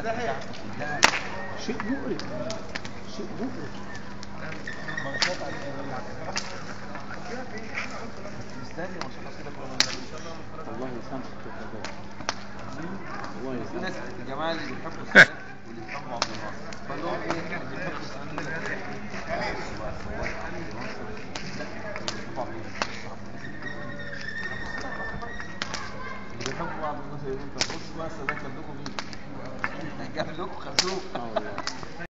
شيء مقرف شيء مقرف مستني ما شاء الله كده كل والله يسامحك يا شباب والله في يسامحك ناس الجماعه اللي بيحبوا السلام واللي بيفهموا عبد الناصر بقول لهم ايه اللي بيحبوا السلام اللي بيحبوا عبد الناصر يقولوا طب بصوا بقى السلام جاب لكم مين؟ جاب لكم خازوق اه والله